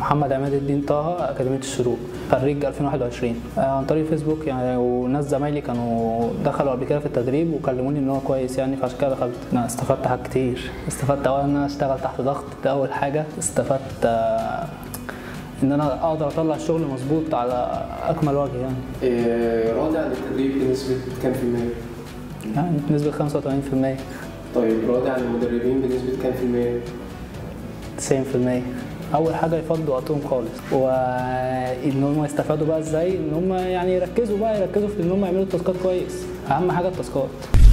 محمد عماد الدين طه اكاديميه الشروق خريج 2021 آه، عن طريق فيسبوك يعني وناس زمايلي كانوا دخلوا قبل كده في التدريب وكلموني ان هو كويس يعني فعشان كده دخلت انا استفدت حاجات كتير استفدت اولا ان انا اشتغل تحت ضغط ده اول حاجه استفدت آه، ان انا اقدر اطلع الشغل مظبوط على اكمل وجه يعني إيه، راضي عن التدريب بنسبة كام في المية؟ يعني بنسبه 85% طيب راضي عن المدربين بنسبة كام في المية؟ 90% اول حاجه يفضوا وقتهم خالص وان هم يستفادوا بقى ازاي ان هم يعني يركزوا بقى يركزوا في ان هم يعملوا التاسكات كويس اهم حاجه التاسكات